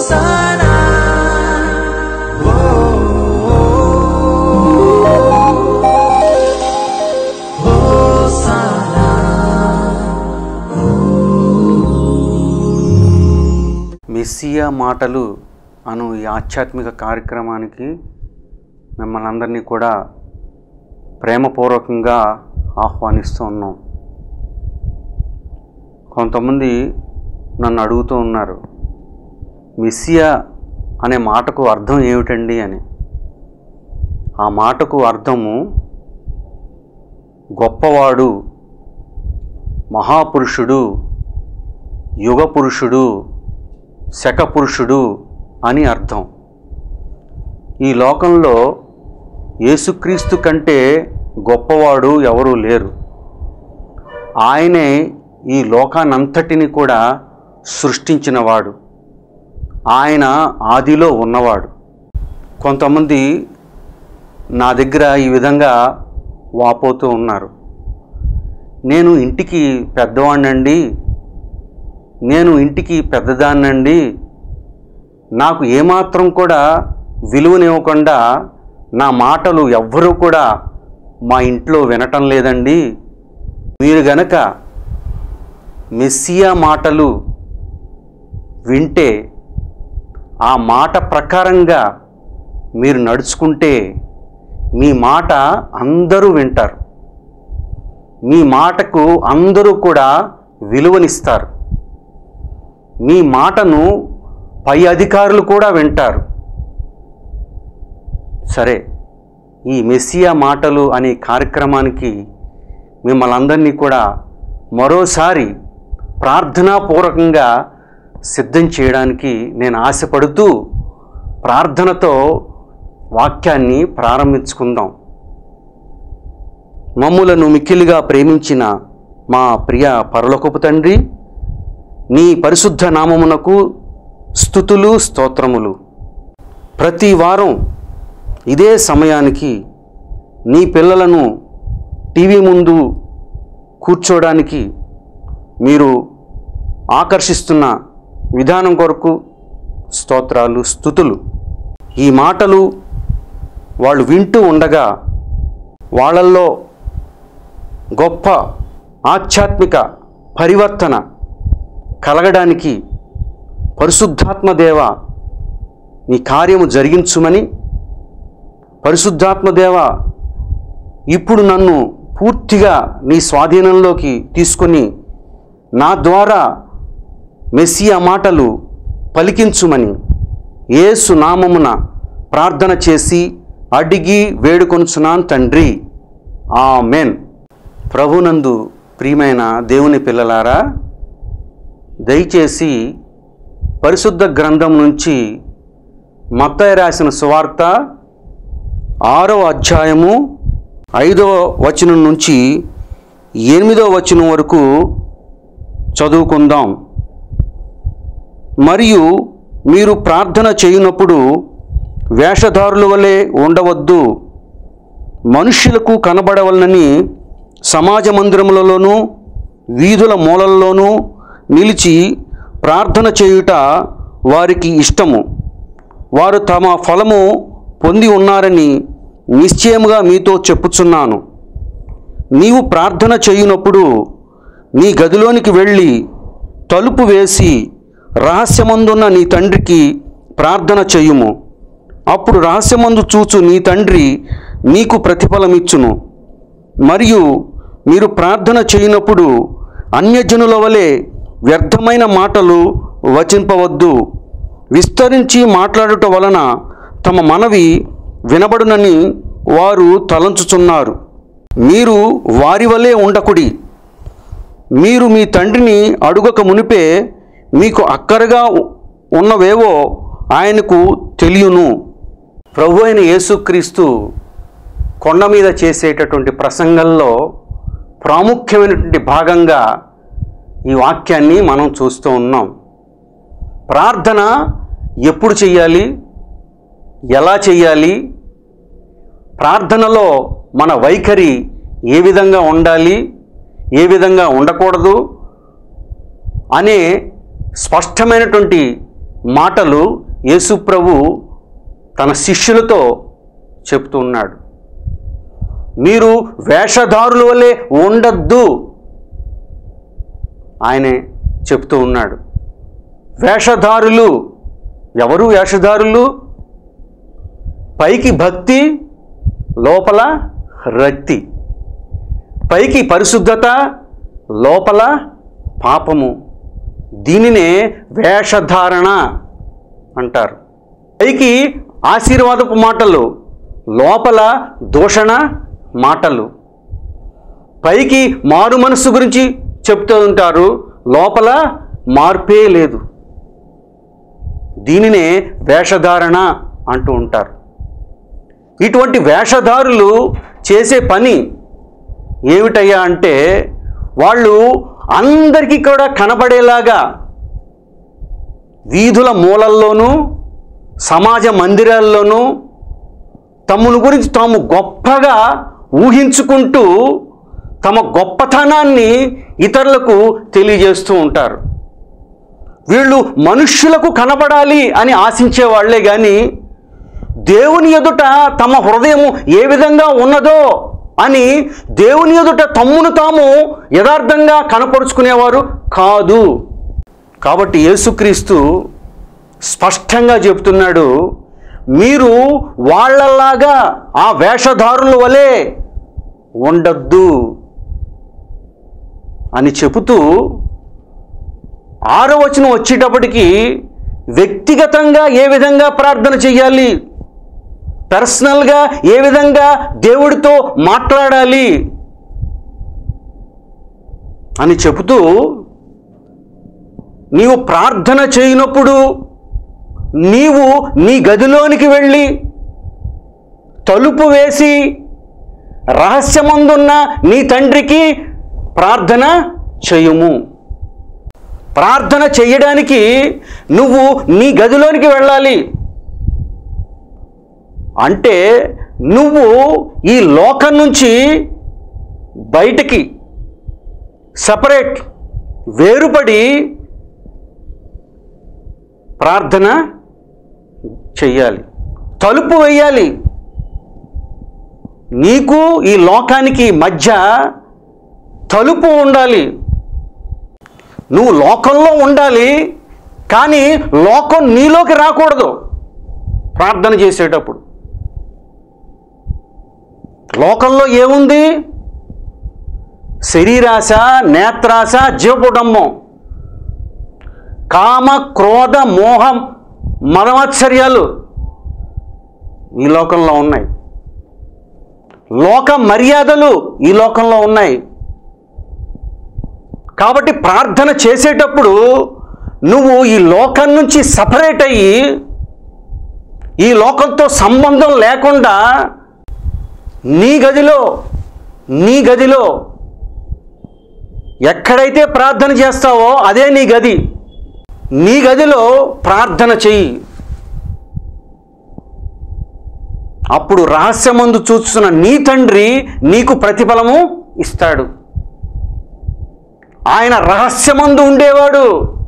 Hosanna. Messiah మాటలు అను ఈ ఆధ్యాత్మిక కార్యక్రమానికి మిమ్మల్ని అందరినీ కూడా ప్రేమపూర్వకంగా ఆహ్వానిస్తూ ఉన్నాం కొంతమంది నన్ను అడుగుతూ ఉన్నారు మెస్సియా అనే మాటకు అర్థం ఏమిటండి అని ఆ మాటకు అర్థము గొప్పవాడు మహాపురుషుడు యుగ పురుషుడు శక పురుషుడు అని అర్థం ఈ లోకంలో యేసుక్రీస్తు కంటే గొప్పవాడు ఎవరూ లేరు ఆయనే ఈ లోకానంతటిని కూడా సృష్టించినవాడు ఆయన ఆదిలో ఉన్నవాడు కొంతమంది నా దగ్గర ఈ విధంగా వాపోతూ ఉన్నారు నేను ఇంటికి పెద్దవాడినండి నేను ఇంటికి పెద్దదాన్నండి నాకు ఏమాత్రం కూడా విలువనివ్వకుండా నా మాటలు ఎవ్వరూ కూడా మా ఇంట్లో వినటం లేదండి మీరు గనక మెస్సియా మాటలు వింటే ఆ మాట ప్రకారంగా మీరు నడుచుకుంటే మీ మాట అందరూ వింటారు మీ మాటకు అందరూ కూడా విలువనిస్తారు మీ మాటను పై అధికారులు కూడా వింటారు సరే ఈ మెస్సియా మాటలు అనే కార్యక్రమానికి మిమ్మల్ని అందరినీ కూడా మరోసారి ప్రార్థనాపూర్వకంగా సిద్ధం చేయడానికి నేను ఆశపడుతూ ప్రార్థనతో వాక్యాన్ని ప్రారంభించుకుందాం మమ్ములను మిక్కిలిగా ప్రేమించిన మా ప్రియ పరలోకపు తండ్రి నీ పరిశుద్ధ నామమునకు స్థుతులు స్తోత్రములు ప్రతి వారం ఇదే సమయానికి నీ పిల్లలను టీవీ ముందు కూర్చోడానికి మీరు ఆకర్షిస్తున్న విధానం కొరకు స్తోత్రాలు స్థుతులు ఈ మాటలు వాళ్ళు వింటూ ఉండగా వాళ్ళల్లో గొప్ప ఆధ్యాత్మిక పరివర్తన కలగడానికి పరిశుద్ధాత్మదేవ నీ కార్యము జరిగించుమని పరిశుద్ధాత్మదేవ ఇప్పుడు నన్ను పూర్తిగా నీ స్వాధీనంలోకి తీసుకొని నా ద్వారా మెస్సియా మాటలు పలికించుమని యేసు నామమున ప్రార్థన చేసి అడిగి వేడుకొనుచున్నాను తండ్రి ఆమెన్ ప్రభునందు ప్రియమైన దేవుని పిల్లలారా దయచేసి పరిశుద్ధ గ్రంథం నుంచి మత్తయి రాసిన సువార్త ఆరవ అధ్యాయము ఐదవ వచనం నుంచి ఎనిమిదవ వచనం వరకు చదువుకుందాం మరియు మీరు ప్రార్థన చేయునప్పుడు వేషధారుల వలె ఉండవద్దు మనుష్యులకు కనబడవలనని సమాజ మందిరములలోనూ వీధుల మూలల్లోనూ నిలిచి ప్రార్థన చేయుట వారికి ఇష్టము వారు తమ ఫలము పొంది ఉన్నారని నిశ్చయముగా మీతో చెప్పుచున్నాను నీవు ప్రార్థన చేయునప్పుడు నీ గదిలోనికి వెళ్ళి తలుపు వేసి రహస్యమందున్న నీ తండ్రికి ప్రార్థన చేయుము అప్పుడు రహస్యమందు చూచు నీ తండ్రి నీకు ప్రతిఫలమిచ్చును మరియు మీరు ప్రార్థన చేయనప్పుడు అన్యజనుల వలె వ్యర్థమైన మాటలు వచింపవద్దు విస్తరించి మాట్లాడుట వలన తమ మనవి వినబడునని వారు తలంచుచున్నారు మీరు వారి వలె ఉండకుడి మీరు మీ తండ్రిని అడుగక మునిపే మీకు అక్కరగా ఉన్నవేవో ఆయనకు తెలియను ప్రభు అయిన యేసుక్రీస్తు కొండ మీద చేసేటటువంటి ప్రసంగంలో ప్రాముఖ్యమైనటువంటి భాగంగా ఈ వాక్యాన్ని మనం చూస్తూ ఉన్నాం ప్రార్థన ఎప్పుడు చెయ్యాలి ఎలా చెయ్యాలి ప్రార్థనలో మన వైఖరి ఏ విధంగా ఉండాలి ఏ విధంగా ఉండకూడదు అనే స్పష్టమైనటువంటి మాటలు యేసుప్రభు తన శిష్యులతో చెప్తూ ఉన్నాడు మీరు వేషధారుల వలె ఉండద్దు ఆయనే చెప్తూ ఉన్నాడు వేషధారులు ఎవరు వేషధారులు పైకి భక్తి లోపల రక్తి పైకి పరిశుద్ధత లోపల పాపము దీనినే వేషధారణ అంటారు పైకి ఆశీర్వాదపు మాటలు లోపల దూషణ మాటలు పైకి మారు మనస్సు గురించి చెప్తూ ఉంటారు లోపల మార్పే లేదు దీనినే వేషధారణ అంటూ ఉంటారు ఇటువంటి వేషధారులు చేసే పని ఏమిటయ్యా అంటే వాళ్ళు అందరికీ కూడా కనబడేలాగా వీధుల మూలల్లోనూ సమాజ మందిరాల్లోనూ తమను గురించి తాము గొప్పగా ఊహించుకుంటూ తమ గొప్పతనాన్ని ఇతరులకు తెలియజేస్తూ ఉంటారు వీళ్ళు మనుష్యులకు కనబడాలి అని ఆశించే వాళ్ళే కానీ దేవుని ఎదుట తమ హృదయం ఏ విధంగా ఉన్నదో అని దేవుని ఎదుట తమ్మును తాము యథార్థంగా కనపరుచుకునేవారు కాదు కాబట్టి యేసుక్రీస్తు స్పష్టంగా చెప్తున్నాడు మీరు వాళ్ళలాగా ఆ వేషధారుల వలె ఉండద్దు అని చెబుతూ ఆరో వచనం వచ్చేటప్పటికి వ్యక్తిగతంగా ఏ విధంగా ప్రార్థన చేయాలి పర్సనల్గా ఏ విధంగా దేవుడితో మాట్లాడాలి అని చెబుతూ నీవు ప్రార్థన చేయనప్పుడు నీవు నీ గదిలోనికి వెళ్ళి తలుపు వేసి రహస్యమందున్న నీ తండ్రికి ప్రార్థన చేయుము ప్రార్థన చేయడానికి నువ్వు నీ గదిలోనికి వెళ్ళాలి అంటే నువ్వు ఈ లోకం నుంచి బయటికి సపరేట్ వేరుపడి ప్రార్థన చెయ్యాలి తలుపు వేయాలి నీకు ఈ లోకానికి మధ్య తలుపు ఉండాలి నువ్వు లోకంలో ఉండాలి కానీ లోకం నీలోకి రాకూడదు ప్రార్థన చేసేటప్పుడు లోకంలో ఏముంది శరీరాశ నేత్రాశ జీవపుటంబం కామ క్రోధ మోహం మదమత్సర్యాలు ఈ లోకంలో ఉన్నాయి లోక మర్యాదలు ఈ లోకంలో ఉన్నాయి కాబట్టి ప్రార్థన చేసేటప్పుడు నువ్వు ఈ లోకం నుంచి సపరేట్ అయ్యి ఈ లోకంతో సంబంధం లేకుండా నీ గదిలో నీ గదిలో ఎక్కడైతే ప్రార్థన చేస్తావో అదే నీ గది నీ గదిలో ప్రార్థన చెయ్యి అప్పుడు రహస్యమందు చూస్తున్న నీ తండ్రి నీకు ప్రతిఫలము ఇస్తాడు ఆయన రహస్యమందు ఉండేవాడు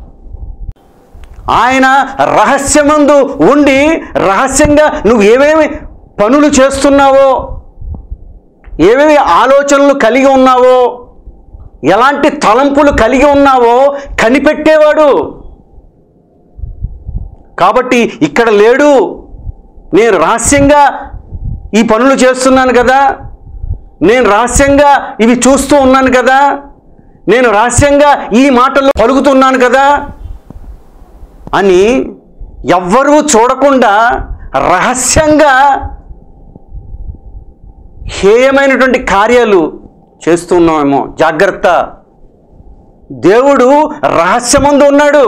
ఆయన రహస్యమందు ఉండి రహస్యంగా నువ్వు ఏమేమి పనులు చేస్తున్నావో ఏమేమి ఆలోచనలు కలిగి ఉన్నావో ఎలాంటి తలంపులు కలిగి ఉన్నావో కనిపెట్టేవాడు కాబట్టి ఇక్కడ లేడు నేను రహస్యంగా ఈ పనులు చేస్తున్నాను కదా నేను రహస్యంగా ఇవి చూస్తూ ఉన్నాను కదా నేను రహస్యంగా ఈ మాటలు పలుకుతున్నాను కదా అని ఎవ్వరూ చూడకుండా రహస్యంగా హేయమైనటువంటి కార్యాలు చేస్తున్నామేమో జాగ్రత్త దేవుడు రహస్యమందు ఉన్నాడు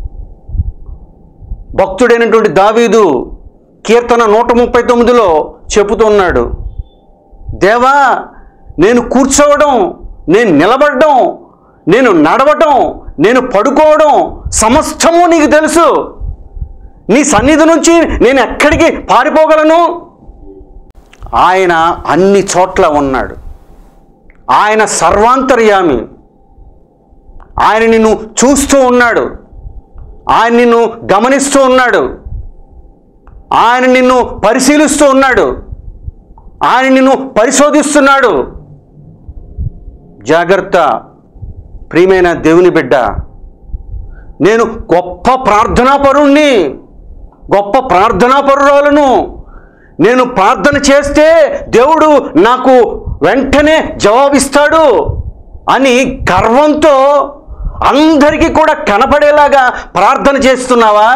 భక్తుడైనటువంటి దావీదు కీర్తన నూట ముప్పై తొమ్మిదిలో చెబుతున్నాడు దేవా నేను కూర్చోవడం నేను నిలబడడం నేను నడవటం నేను పడుకోవడం సమస్తము నీకు తెలుసు నీ సన్నిధి నుంచి నేను ఎక్కడికి పారిపోగలను ఆయన అన్ని చోట్ల ఉన్నాడు ఆయన సర్వాంతర్యామి ఆయన నిన్ను చూస్తూ ఉన్నాడు ఆయన నిన్ను గమనిస్తూ ఉన్నాడు ఆయన నిన్ను పరిశీలిస్తూ ఉన్నాడు ఆయన నిన్ను పరిశోధిస్తున్నాడు జాగ్రత్త ప్రియమైన దేవుని బిడ్డ నేను గొప్ప ప్రార్థనాపరుణ్ణి గొప్ప ప్రార్థనాపరురాలను నేను ప్రార్థన చేస్తే దేవుడు నాకు వెంటనే జవాబిస్తాడు అని గర్వంతో అందరికీ కూడా కనపడేలాగా ప్రార్థన చేస్తున్నావా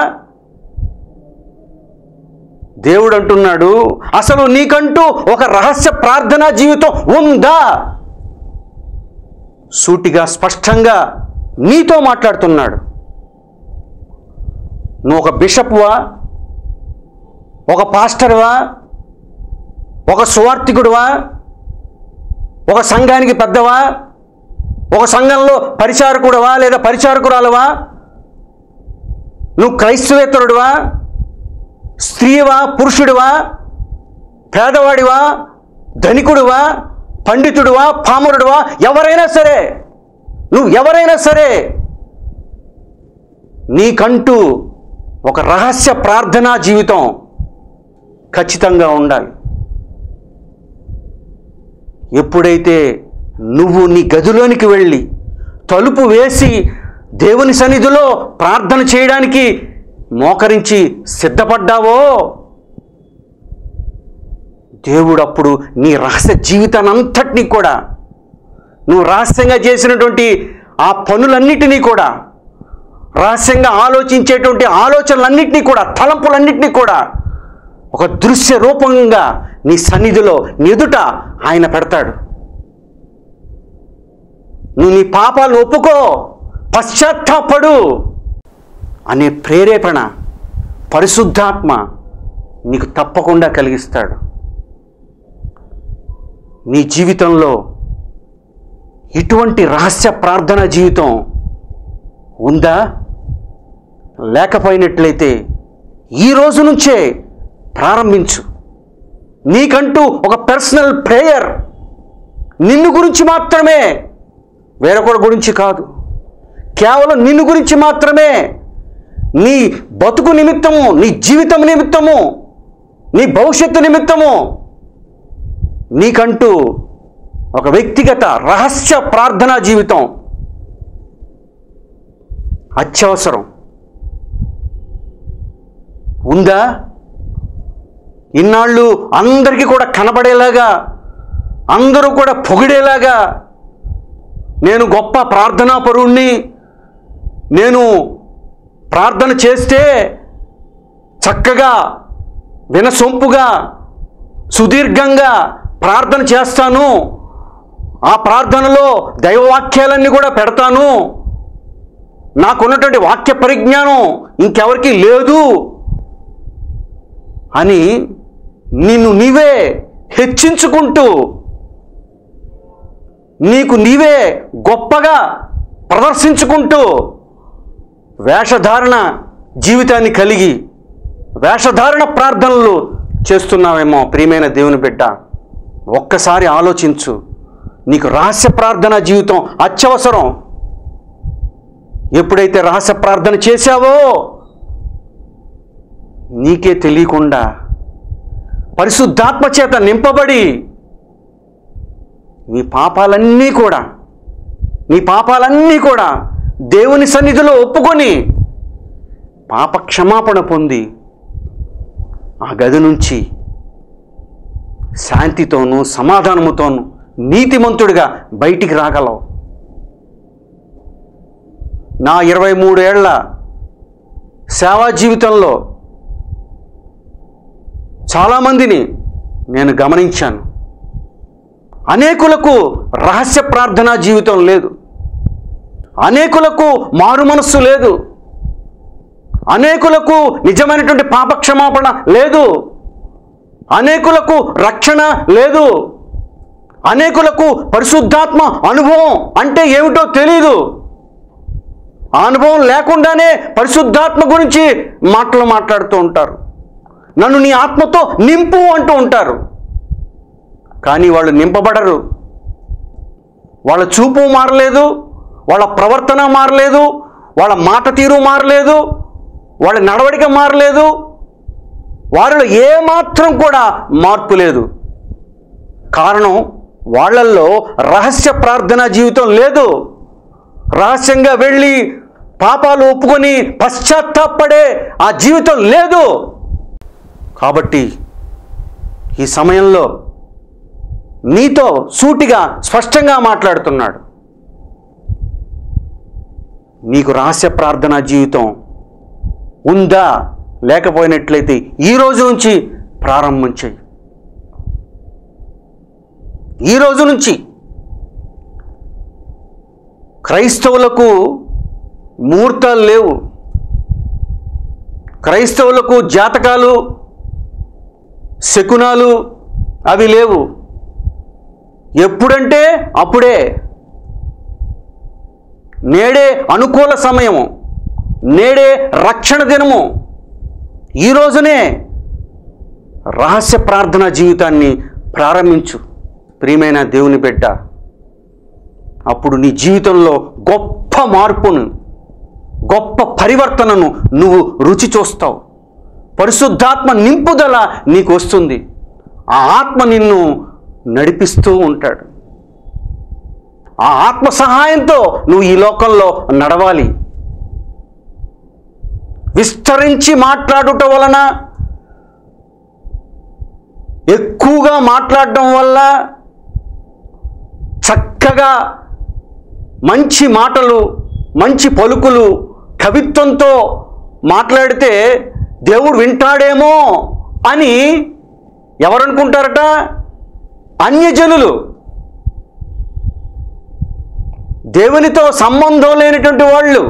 దేవుడు అంటున్నాడు అసలు నీకంటూ ఒక రహస్య ప్రార్థనా జీవితం ఉందా సూటిగా స్పష్టంగా నీతో మాట్లాడుతున్నాడు నువ్వు ఒక బిషప్వా ఒక పాస్టర్వా ఒక సువార్థికుడువా ఒక సంఘానికి పెద్దవా ఒక సంఘంలో పరిచారకుడవా లేదా పరిచారకురాలవా నువ్వు క్రైస్తవేతరుడువా స్త్రీవా పురుషుడివా పేదవాడివా ధనికుడివా పండితుడివా పామరుడివా ఎవరైనా సరే నువ్వు ఎవరైనా సరే నీకంటూ ఒక రహస్య ప్రార్థనా జీవితం ఖచ్చితంగా ఉండాలి ఎప్పుడైతే నువ్వు నీ గదిలోనికి వెళ్ళి తలుపు వేసి దేవుని సన్నిధిలో ప్రార్థన చేయడానికి మోకరించి సిద్ధపడ్డావో దేవుడు అప్పుడు నీ రహస్య జీవితాన్ని అంతటినీ కూడా నువ్వు రహస్యంగా చేసినటువంటి ఆ పనులన్నిటినీ కూడా రహస్యంగా ఆలోచించేటువంటి ఆలోచనలన్నింటినీ కూడా తలంపులన్నింటినీ కూడా ఒక దృశ్య రూపంగా నీ సన్నిధిలో ఎదుట ఆయన పెడతాడు నువ్వు నీ పాపాలు ఒప్పుకో పశ్చాత్తాపడు అనే ప్రేరేపణ పరిశుద్ధాత్మ నీకు తప్పకుండా కలిగిస్తాడు నీ జీవితంలో ఇటువంటి రహస్య ప్రార్థన జీవితం ఉందా లేకపోయినట్లయితే ఈ రోజు నుంచే ప్రారంభించు నీకంటూ ఒక పర్సనల్ ప్రేయర్ నిన్ను గురించి మాత్రమే వేరొకరి గురించి కాదు కేవలం నిన్ను గురించి మాత్రమే నీ బతుకు నిమిత్తము నీ జీవితం నిమిత్తము నీ భవిష్యత్తు నిమిత్తము నీకంటూ ఒక వ్యక్తిగత రహస్య ప్రార్థనా జీవితం అత్యవసరం ఉందా ఇన్నాళ్ళు అందరికీ కూడా కనబడేలాగా అందరూ కూడా పొగిడేలాగా నేను గొప్ప ప్రార్థనా పరుణ్ణి నేను ప్రార్థన చేస్తే చక్కగా వినసొంపుగా సుదీర్ఘంగా ప్రార్థన చేస్తాను ఆ ప్రార్థనలో దైవవాక్యాలన్నీ కూడా పెడతాను నాకున్నటువంటి వాక్య పరిజ్ఞానం ఇంకెవరికి లేదు అని నిన్ను నీవే హెచ్చించుకుంటూ నీకు నీవే గొప్పగా ప్రదర్శించుకుంటూ వేషధారణ జీవితాన్ని కలిగి వేషధారణ ప్రార్థనలు చేస్తున్నావేమో ప్రియమైన దేవుని బిడ్డ ఒక్కసారి ఆలోచించు నీకు రహస్య ప్రార్థన జీవితం అత్యవసరం ఎప్పుడైతే రహస్య ప్రార్థన చేశావో నీకే తెలియకుండా పరిశుద్ధాత్మ చేత నింపబడి నీ పాపాలన్నీ కూడా నీ పాపాలన్నీ కూడా దేవుని సన్నిధిలో ఒప్పుకొని పాప క్షమాపణ పొంది ఆ గది నుంచి శాంతితోనూ సమాధానముతోనూ నీతిమంతుడిగా బయటికి రాగలవు నా ఇరవై మూడేళ్ల సేవా జీవితంలో చాలామందిని నేను గమనించాను అనేకులకు రహస్య ప్రార్థనా జీవితం లేదు అనేకులకు మారు మనస్సు లేదు అనేకులకు నిజమైనటువంటి పాపక్షమాపణ లేదు అనేకులకు రక్షణ లేదు అనేకులకు పరిశుద్ధాత్మ అనుభవం అంటే ఏమిటో తెలియదు ఆ అనుభవం లేకుండానే పరిశుద్ధాత్మ గురించి మాటలు మాట్లాడుతూ ఉంటారు నన్ను నీ ఆత్మతో నింపు అంటూ ఉంటారు కానీ వాళ్ళు నింపబడరు వాళ్ళ చూపు మారలేదు వాళ్ళ ప్రవర్తన మారలేదు వాళ్ళ మాట తీరు మారలేదు వాళ్ళ నడవడిక మారలేదు వారిలో ఏమాత్రం కూడా మార్పు లేదు కారణం వాళ్ళల్లో రహస్య ప్రార్థన జీవితం లేదు రహస్యంగా వెళ్ళి పాపాలు ఒప్పుకొని పశ్చాత్తాపడే ఆ జీవితం లేదు కాబట్టి ఈ సమయంలో నీతో సూటిగా స్పష్టంగా మాట్లాడుతున్నాడు నీకు రహస్య ప్రార్థనా జీవితం ఉందా లేకపోయినట్లయితే ఈ రోజు నుంచి ప్రారంభం చేయి ఈ రోజు నుంచి క్రైస్తవులకు ముహూర్తాలు లేవు క్రైస్తవులకు జాతకాలు శకునాలు అవి లేవు ఎప్పుడంటే అప్పుడే నేడే అనుకూల సమయము నేడే రక్షణ దినము ఈ రోజునే రహస్య ప్రార్థనా జీవితాన్ని ప్రారంభించు ప్రియమైన దేవుని బిడ్డ అప్పుడు నీ జీవితంలో గొప్ప మార్పును గొప్ప పరివర్తనను నువ్వు రుచి చూస్తావు పరిశుద్ధాత్మ నింపుదల నీకు వస్తుంది ఆ ఆత్మ నిన్ను నడిపిస్తూ ఉంటాడు ఆ ఆత్మ సహాయంతో నువ్వు ఈ లోకంలో నడవాలి విస్తరించి మాట్లాడుట వలన ఎక్కువగా మాట్లాడడం వల్ల చక్కగా మంచి మాటలు మంచి పలుకులు కవిత్వంతో మాట్లాడితే దేవుడు వింటాడేమో అని ఎవరనుకుంటారట అన్యజనులు దేవునితో సంబంధం లేనటువంటి వాళ్ళు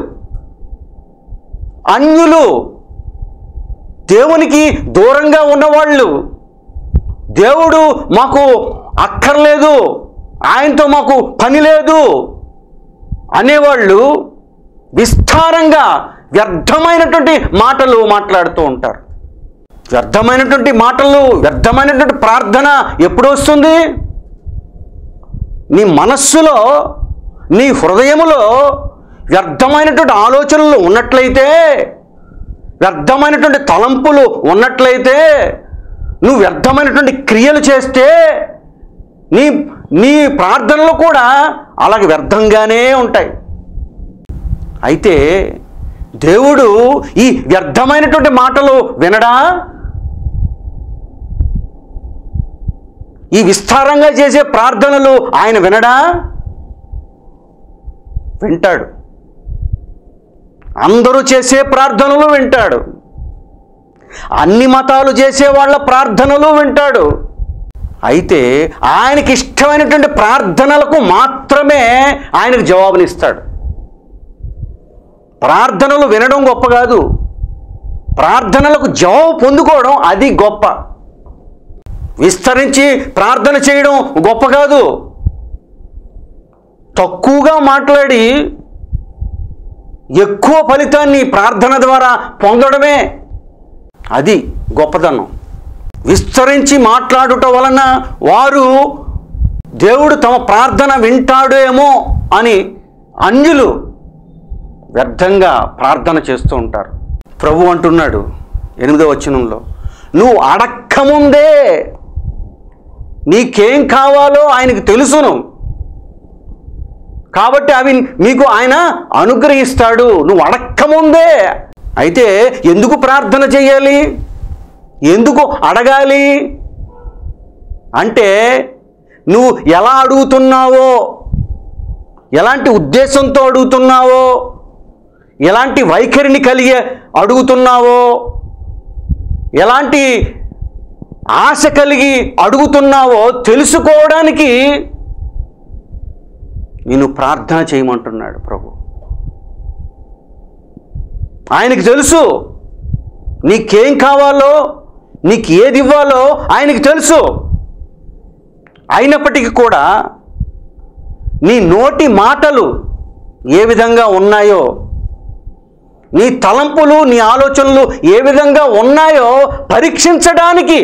అన్యులు దేవునికి దూరంగా ఉన్నవాళ్ళు దేవుడు మాకు అక్కర్లేదు ఆయనతో మాకు పని లేదు అనేవాళ్ళు విస్తారంగా వ్యర్థమైనటువంటి మాటలు మాట్లాడుతూ ఉంటారు వ్యర్థమైనటువంటి మాటలు వ్యర్థమైనటువంటి ప్రార్థన ఎప్పుడు వస్తుంది నీ మనస్సులో నీ హృదయములో వ్యర్థమైనటువంటి ఆలోచనలు ఉన్నట్లయితే వ్యర్థమైనటువంటి తలంపులు ఉన్నట్లయితే నువ్వు వ్యర్థమైనటువంటి క్రియలు చేస్తే నీ నీ ప్రార్థనలు కూడా అలాగే వ్యర్థంగానే ఉంటాయి అయితే దేవుడు ఈ వ్యర్థమైనటువంటి మాటలు వినడా ఈ విస్తారంగా చేసే ప్రార్థనలు ఆయన వినడా వింటాడు అందరూ చేసే ప్రార్థనలు వింటాడు అన్ని మతాలు చేసే వాళ్ళ ప్రార్థనలు వింటాడు అయితే ఆయనకి ఇష్టమైనటువంటి ప్రార్థనలకు మాత్రమే ఆయనకు జవాబునిస్తాడు ప్రార్థనలు వినడం గొప్ప కాదు ప్రార్థనలకు జవాబు పొందుకోవడం అది గొప్ప విస్తరించి ప్రార్థన చేయడం గొప్ప కాదు తక్కువగా మాట్లాడి ఎక్కువ ఫలితాన్ని ప్రార్థన ద్వారా పొందడమే అది గొప్పదనం విస్తరించి మాట్లాడుట వలన వారు దేవుడు తమ ప్రార్థన వింటాడేమో అని అన్యులు వ్యర్థంగా ప్రార్థన చేస్తూ ఉంటారు ప్రభు అంటున్నాడు ఎనిమిదో వచనంలో నువ్వు అడక్కముందే నీకేం కావాలో ఆయనకు తెలుసును కాబట్టి అవి మీకు ఆయన అనుగ్రహిస్తాడు నువ్వు అడక్కముందే అయితే ఎందుకు ప్రార్థన చేయాలి ఎందుకు అడగాలి అంటే నువ్వు ఎలా అడుగుతున్నావో ఎలాంటి ఉద్దేశంతో అడుగుతున్నావో ఎలాంటి వైఖరిని కలిగి అడుగుతున్నావో ఎలాంటి ఆశ కలిగి అడుగుతున్నావో తెలుసుకోవడానికి నేను ప్రార్థన చేయమంటున్నాడు ప్రభు ఆయనకి తెలుసు నీకేం కావాలో నీకు ఏది ఇవ్వాలో ఆయనకి తెలుసు అయినప్పటికీ కూడా నీ నోటి మాటలు ఏ విధంగా ఉన్నాయో నీ తలంపులు నీ ఆలోచనలు ఏ విధంగా ఉన్నాయో పరీక్షించడానికి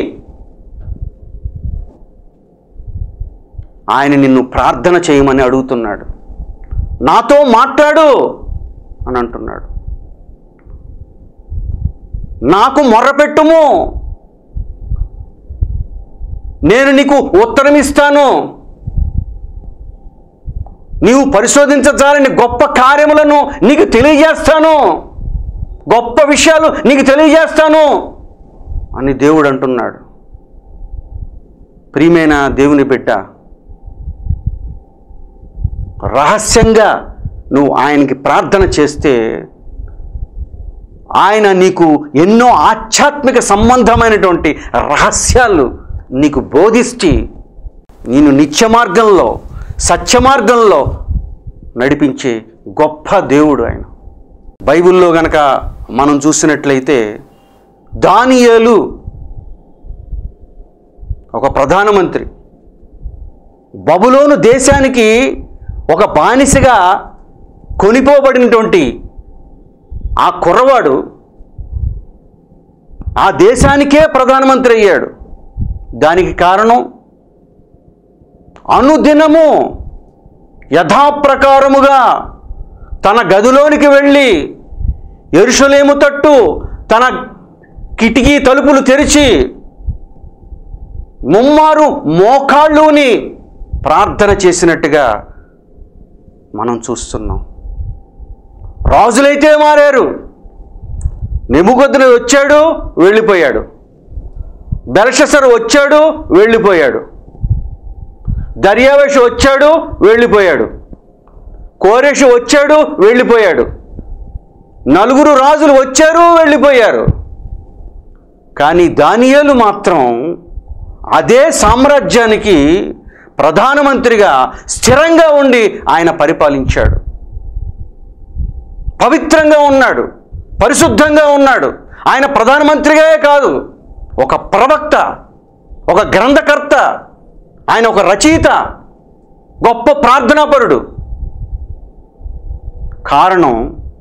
ఆయన నిన్ను ప్రార్థన చేయమని అడుగుతున్నాడు నాతో మాట్లాడు అని అంటున్నాడు నాకు మొర్రపెట్టుము నేను నీకు ఉత్తరం ఇస్తాను నీవు పరిశోధించజాలని గొప్ప కార్యములను నీకు తెలియజేస్తాను గొప్ప విషయాలు నీకు తెలియజేస్తాను అని దేవుడు అంటున్నాడు ప్రియమైన దేవుని బిడ్డ రహస్యంగా నువ్వు ఆయనకి ప్రార్థన చేస్తే ఆయన నీకు ఎన్నో ఆధ్యాత్మిక సంబంధమైనటువంటి రహస్యాలు నీకు బోధిస్తే నేను నిత్య మార్గంలో సత్య మార్గంలో నడిపించే గొప్ప దేవుడు ఆయన బైబిల్లో గనక మనం చూసినట్లయితే దానియేలు ఒక ప్రధానమంత్రి బబులోను దేశానికి ఒక బానిసగా కొనిపోబడినటువంటి ఆ కుర్రవాడు ఆ దేశానికే ప్రధానమంత్రి అయ్యాడు దానికి కారణం అనుదినము యథాప్రకారముగా తన గదిలోనికి వెళ్ళి ఎరుషలేము తట్టు తన కిటికీ తలుపులు తెరిచి ముమ్మారు మోకాళ్ళుని ప్రార్థన చేసినట్టుగా మనం చూస్తున్నాం రాజులైతే మారారు నెబుకొద్దున వచ్చాడు వెళ్ళిపోయాడు బెల్షసర్ వచ్చాడు వెళ్ళిపోయాడు దర్యావేషు వచ్చాడు వెళ్ళిపోయాడు కోరేషు వచ్చాడు వెళ్ళిపోయాడు నలుగురు రాజులు వచ్చారు వెళ్ళిపోయారు కానీ దానియేలు మాత్రం అదే సామ్రాజ్యానికి ప్రధానమంత్రిగా స్థిరంగా ఉండి ఆయన పరిపాలించాడు పవిత్రంగా ఉన్నాడు పరిశుద్ధంగా ఉన్నాడు ఆయన ప్రధానమంత్రిగా కాదు ఒక ప్రవక్త ఒక గ్రంథకర్త ఆయన ఒక రచయిత గొప్ప ప్రార్థనాపరుడు కారణం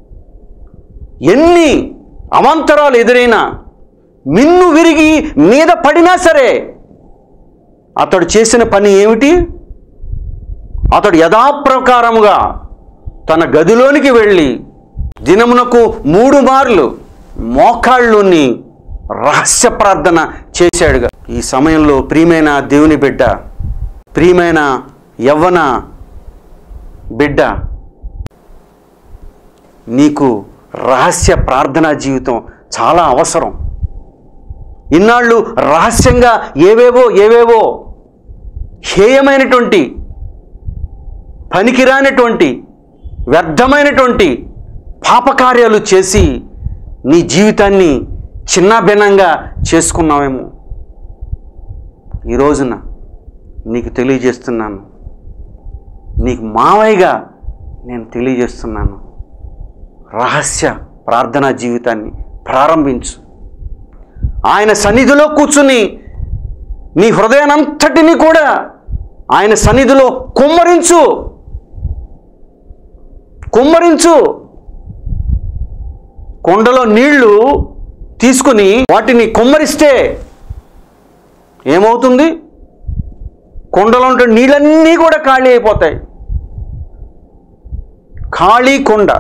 ఎన్ని అవాంతరాలు ఎదురైనా మిన్ను విరిగి మీద పడినా సరే అతడు చేసిన పని ఏమిటి అతడు యథాప్రకారముగా తన గదిలోనికి వెళ్ళి దినమునకు మూడు మార్లు మోకాళ్ళుని రహస్య ప్రార్థన చేశాడుగా ఈ సమయంలో ప్రియమైన దేవుని బిడ్డ ప్రియమైన యవ్వన బిడ్డ నీకు రహస్య ప్రార్థనా జీవితం చాలా అవసరం ఇన్నాళ్ళు రహస్యంగా ఏవేవో ఏవేవో హేయమైనటువంటి పనికిరానటువంటి వ్యర్థమైనటువంటి పాపకార్యాలు చేసి నీ జీవితాన్ని చిన్నభిన్నంగా చేసుకున్నావేమో ఈ రోజున నీకు తెలియజేస్తున్నాను నీకు మావయ్యగా నేను తెలియజేస్తున్నాను రహస్య ప్రార్థనా జీవితాన్ని ప్రారంభించు ఆయన సన్నిధిలో కూర్చుని నీ హృదయానంతటిని కూడా ఆయన సన్నిధిలో కుమ్మరించు కుమ్మరించు కొండలో నీళ్లు తీసుకుని వాటిని కుమ్మరిస్తే ఏమవుతుంది కొండలో ఉంటే నీళ్ళన్నీ కూడా ఖాళీ అయిపోతాయి ఖాళీ కొండ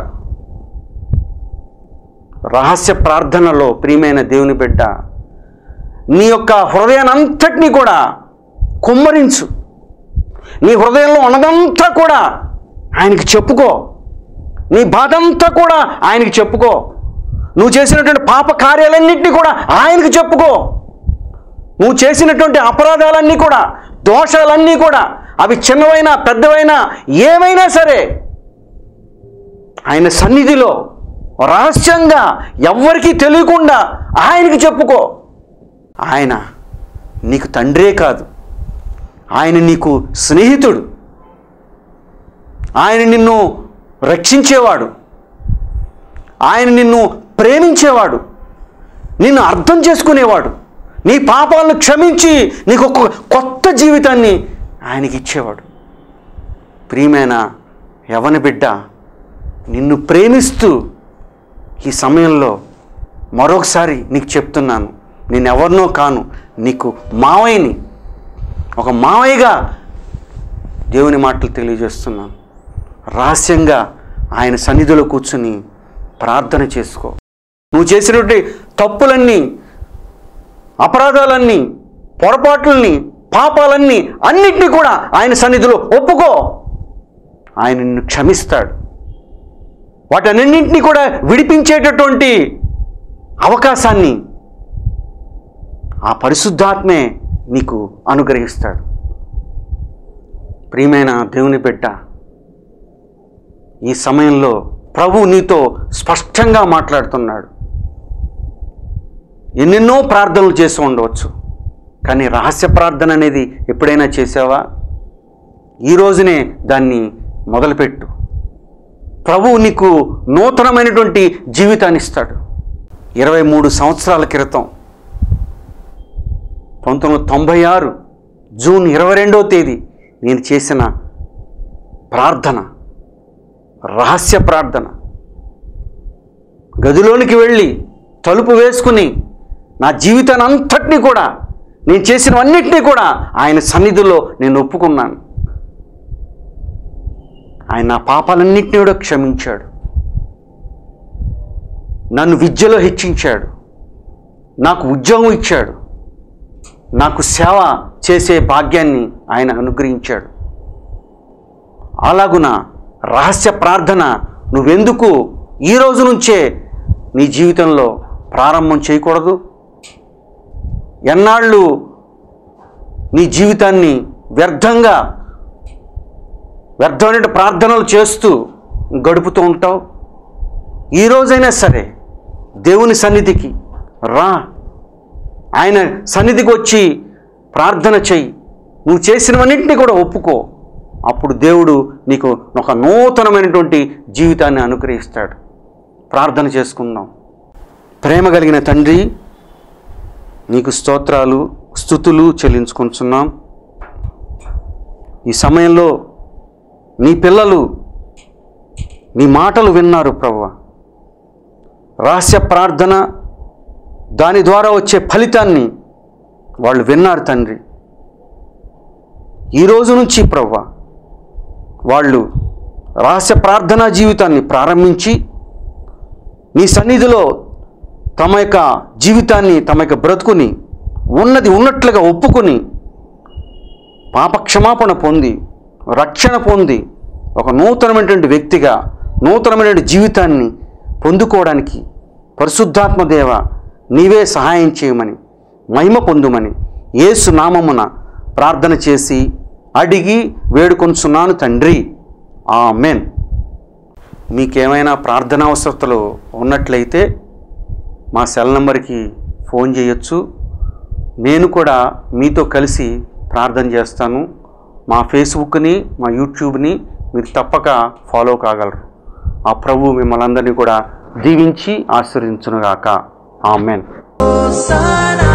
రహస్య ప్రార్థనలో ప్రియమైన దేవుని బిడ్డ నీ యొక్క హృదయానంతటినీ కూడా కుమ్మరించు నీ హృదయంలో ఉన్నదంతా కూడా ఆయనకి చెప్పుకో నీ బాధ అంతా కూడా ఆయనకి చెప్పుకో నువ్వు చేసినటువంటి పాప కార్యాలన్నింటినీ కూడా ఆయనకి చెప్పుకో నువ్వు చేసినటువంటి అపరాధాలన్నీ కూడా దోషాలన్నీ కూడా అవి చిన్నవైనా పెద్దవైనా ఏమైనా సరే ఆయన సన్నిధిలో రహస్యంగా ఎవ్వరికీ తెలియకుండా ఆయనకి చెప్పుకో ఆయన నీకు తండ్రే కాదు ఆయన నీకు స్నేహితుడు ఆయన నిన్ను రక్షించేవాడు ఆయన నిన్ను ప్రేమించేవాడు నిన్ను అర్థం చేసుకునేవాడు నీ పాపాలను క్షమించి నీకు ఒక కొత్త జీవితాన్ని ఆయనకి ఇచ్చేవాడు ప్రియమైన యవని బిడ్డ నిన్ను ప్రేమిస్తూ ఈ సమయంలో మరొకసారి నీకు చెప్తున్నాను నేను ఎవరినో కాను నీకు మావయ్యని ఒక మావయ్యగా దేవుని మాటలు తెలియజేస్తున్నాను రహస్యంగా ఆయన సన్నిధిలో కూర్చుని ప్రార్థన చేసుకో నువ్వు చేసినటువంటి తప్పులన్నీ అపరాధాలన్నీ పొరపాట్లని పాపాలన్నీ అన్నిటినీ కూడా ఆయన సన్నిధిలో ఒప్పుకో ఆయన నిన్ను క్షమిస్తాడు వాటన్నింటినీ కూడా విడిపించేటటువంటి అవకాశాన్ని ఆ పరిశుద్ధాత్మే నీకు అనుగ్రహిస్తాడు ప్రియమైన దేవుని బిడ్డ ఈ సమయంలో ప్రభు నీతో స్పష్టంగా మాట్లాడుతున్నాడు ఎన్నెన్నో ప్రార్థనలు చేసి ఉండవచ్చు కానీ రహస్య ప్రార్థన అనేది ఎప్పుడైనా చేసావా ఈ రోజునే దాన్ని మొదలుపెట్టు ప్రభువు నీకు నూతనమైనటువంటి జీవితాన్ని ఇస్తాడు ఇరవై మూడు సంవత్సరాల క్రితం పంతొమ్మిది వందల తొంభై ఆరు జూన్ ఇరవై రెండవ తేదీ నేను చేసిన ప్రార్థన రహస్య ప్రార్థన గదిలోనికి వెళ్ళి తలుపు వేసుకుని నా జీవితాన్ని అంతటినీ కూడా నేను చేసినవన్నిటినీ కూడా ఆయన సన్నిధిలో నేను ఒప్పుకున్నాను ఆయన నా పాపాలన్నింటినీ కూడా క్షమించాడు నన్ను విద్యలో హెచ్చించాడు నాకు ఉద్యోగం ఇచ్చాడు నాకు సేవ చేసే భాగ్యాన్ని ఆయన అనుగ్రహించాడు అలాగున రహస్య ప్రార్థన నువ్వెందుకు ఈ రోజు నుంచే నీ జీవితంలో ప్రారంభం చేయకూడదు ఎన్నాళ్ళు నీ జీవితాన్ని వ్యర్థంగా వ్యర్థమైన ప్రార్థనలు చేస్తూ గడుపుతూ ఉంటావు ఈ రోజైనా సరే దేవుని సన్నిధికి రా ఆయన సన్నిధికి వచ్చి ప్రార్థన చెయ్యి నువ్వు చేసినవన్నింటినీ కూడా ఒప్పుకో అప్పుడు దేవుడు నీకు ఒక నూతనమైనటువంటి జీవితాన్ని అనుగ్రహిస్తాడు ప్రార్థన చేసుకుందాం ప్రేమ కలిగిన తండ్రి నీకు స్తోత్రాలు స్థుతులు చెల్లించుకుంటున్నాం ఈ సమయంలో నీ పిల్లలు నీ మాటలు విన్నారు ప్రభు రహస్య ప్రార్థన దాని ద్వారా వచ్చే ఫలితాన్ని వాళ్ళు విన్నారు తండ్రి ఈ రోజు నుంచి ప్రభు వాళ్ళు రహస్య ప్రార్థనా జీవితాన్ని ప్రారంభించి నీ సన్నిధిలో తమ యొక్క జీవితాన్ని తమ యొక్క బ్రతుకుని ఉన్నది ఉన్నట్లుగా ఒప్పుకొని పాపక్షమాపణ పొంది రక్షణ పొంది ఒక నూతనమైనటువంటి వ్యక్తిగా నూతనమైనటువంటి జీవితాన్ని పొందుకోవడానికి పరిశుద్ధాత్మ దేవ నీవే సహాయం చేయమని మహిమ పొందుమని యేసు నామమున ప్రార్థన చేసి అడిగి వేడుకొంచున్నాను తండ్రి ఆమెన్ మీకేమైనా ప్రార్థన అవసరతలు ఉన్నట్లయితే మా సెల్ నంబర్కి ఫోన్ చేయొచ్చు నేను కూడా మీతో కలిసి ప్రార్థన చేస్తాను మా ఫేస్బుక్ని మా యూట్యూబ్ని మీరు తప్పక ఫాలో కాగలరు ఆ ప్రభు మిమ్మల్ని అందరినీ కూడా దీవించి ఆశీర్వదించునుగాక ఆమెన్ Hosanna,